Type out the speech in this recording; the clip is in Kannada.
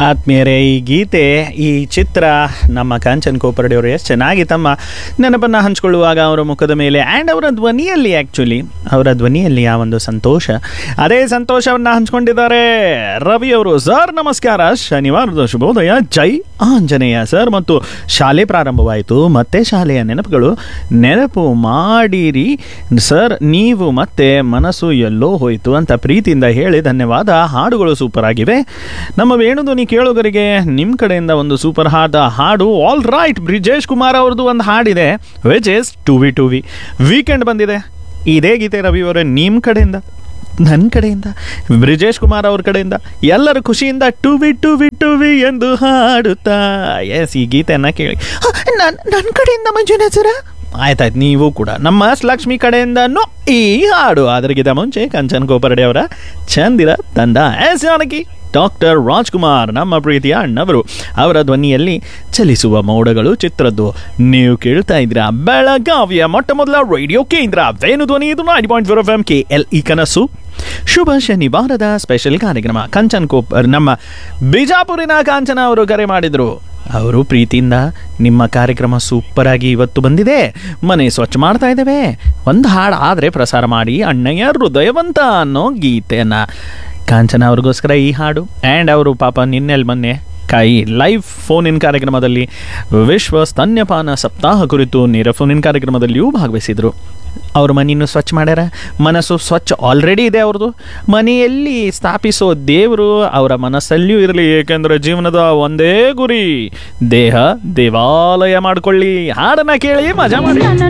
ಆತ್ಮೀಯರೇ ಈ ಗೀತೆ ಈ ಚಿತ್ರ ನಮ್ಮ ಕಾಂಚನ್ ಕೋಪರ್ಡಿ ಅವರು ಎಷ್ಟು ಚೆನ್ನಾಗಿ ತಮ್ಮ ನೆನಪನ್ನು ಹಂಚಿಕೊಳ್ಳುವಾಗ ಅವರ ಮುಖದ ಮೇಲೆ ಆ್ಯಂಡ್ ಅವರ ಧ್ವನಿಯಲ್ಲಿ ಆ್ಯಕ್ಚುಲಿ ಅವರ ಧ್ವನಿಯಲ್ಲಿ ಆ ಒಂದು ಸಂತೋಷ ಅದೇ ಸಂತೋಷವನ್ನು ಹಂಚ್ಕೊಂಡಿದ್ದಾರೆ ರವಿ ಅವರು ಸರ್ ನಮಸ್ಕಾರ ಶನಿವಾರದ ಶುಭೋದಯ ಜೈ ಆಂಜನೇಯ ಸರ್ ಮತ್ತು ಶಾಲೆ ಪ್ರಾರಂಭವಾಯಿತು ಮತ್ತೆ ಶಾಲೆಯ ನೆನಪುಗಳು ನೆನಪು ಮಾಡಿರಿ ಸರ್ ನೀವು ಮತ್ತೆ ಮನಸ್ಸು ಎಲ್ಲೋ ಹೋಯಿತು ಅಂತ ಪ್ರೀತಿಯಿಂದ ಹೇಳಿ ಧನ್ಯವಾದ ಹಾಡುಗಳು ಸೂಪರ್ ಆಗಿವೆ ನಮ್ಮ ವೇಣುಧ್ವನಿ ಕೇಳುಗರಿಗೆ ನಿಮ್ಮ ಕಡೆಯಿಂದ ಒಂದು ಸೂಪರ್ ಹಾದ ಹಾಡು ಆಲ್ ರೈಟ್ ಬ್ರಿಜೇಶ್ ಕುಮಾರ್ ಅವ್ರದ್ದು ಒಂದು ಹಾಡಿದೆ which is two V two V weekend ಬಂದಿದೆ ಇದೇ ಗೀತೆ ರವಿ ಅವರೇ ನಿಮ್ಮ ಕಡೆಯಿಂದ ನನ್ನ ಕಡೆಯಿಂದ ಬ್ರಿಜೇಶ್ ಕುಮಾರ್ ಅವ್ರ ಕಡೆಯಿಂದ ಎಲ್ಲರ ಖುಷಿಯಿಂದ two V two V two V ಎಂದು ಹಾಡುತ್ತಾ ಎಸ್ ಈ ಗೀತೆಯನ್ನು ಕೇಳಿ ನನ್ನ ನನ್ನ ಕಡೆಯಿಂದ ಮಂಜುನಾಥ್ ಸರ ಆಯ್ತಾಯ್ತು ನೀವು ಕೂಡ ನಮ್ಮ ಲಕ್ಷ್ಮಿ ಕಡೆಯಿಂದನೂ ಈ ಹಾಡು ಅದರಿಗಿಂತ ಮುಂಚೆ ಕಂಚನ್ ಗೋಪರ್ಡೆ ಅವರ ಚಂದಿರ ತಂದ ಎಸ್ ಜಾನಕಿ ಡಾಕ್ಟರ್ ರಾಜ್ಕುಮಾರ್ ನಮ್ಮ ಪ್ರೀತಿಯ ಅಣ್ಣವರು ಅವರ ಧ್ವನಿಯಲ್ಲಿ ಚಲಿಸುವ ಮೋಡಗಳು ಚಿತ್ರದ್ದು ನೀವು ಕೇಳ್ತಾ ಇದ್ದೀರಾ ಬೆಳಗಾವಿಯ ಮೊಟ್ಟ ಮೊದಲ ರೇಡಿಯೋ ಕೇಂದ್ರ ವೇಣು ಧ್ವನಿ ಇದು nine point four F M K L ಈ ಕನಸು ಶುಭ ಶನಿವಾರದ ಸ್ಪೆಷಲ್ ಕಾರ್ಯಕ್ರಮ ಕಂಚನ್ ಕೋಪ್ ನಮ್ಮ ಬಿಜಾಪುರಿನ ಕಾಂಚನ ಅವರು ಕರೆ ಮಾಡಿದರು ಅವರು ಪ್ರೀತಿಯಿಂದ ನಿಮ್ಮ ಕಾರ್ಯಕ್ರಮ ಸೂಪರ್ ಆಗಿ ಇವತ್ತು ಬಂದಿದೆ ಮನೆ ಸ್ವಚ್ಛ ಮಾಡ್ತಾ ಇದ್ದೇವೆ ಒಂದು ಹಾಡು ಆದರೆ ಪ್ರಸಾರ ಮಾಡಿ ಅಣ್ಣಯ್ಯ ಹೃದಯವಂತ ಅನ್ನೋ ಗೀತೆಯನ್ನು ಕಾಂಚನ ಅವ್ರಿಗೋಸ್ಕರ ಈ ಹಾಡು ಆ್ಯಂಡ್ ಅವರು ಪಾಪ ನಿನ್ನೆಲ್ಲಿ ಮೊನ್ನೆ ಕಾಯಿ ಲೈವ್ ಫೋನ್ ಇನ್ ಕಾರ್ಯಕ್ರಮದಲ್ಲಿ ವಿಶ್ವ ಸ್ತನ್ಯಪಾನ ಸಪ್ತಾಹ ಕುರಿತು ನೇರ ಫೋನ್ ಇನ್ ಕಾರ್ಯಕ್ರಮದಲ್ಲಿಯೂ ಭಾಗವಹಿಸಿದರು ಅವ್ರ ಮನೆಯನ್ನು ಸ್ವಚ್ಛ ಮಾಡ್ಯಾರ ಮನಸ್ಸು ಸ್ವಚ್ಛ ಆಲ್ರೆಡಿ ಇದೆ ಅವ್ರದ್ದು ಮನೆಯಲ್ಲಿ ಸ್ಥಾಪಿಸೋ ದೇವರು ಅವರ ಮನಸ್ಸಲ್ಲಿಯೂ ಇರಲಿ ಏಕೆಂದರೆ ಜೀವನದ ಒಂದೇ ಗುರಿ ದೇಹ ದೇವಾಲಯ ಮಾಡ್ಕೊಳ್ಳಿ ಹಾಡನ್ನ ಕೇಳಿ ಮಜಾ ಮಾಡಿ ನನ್ನ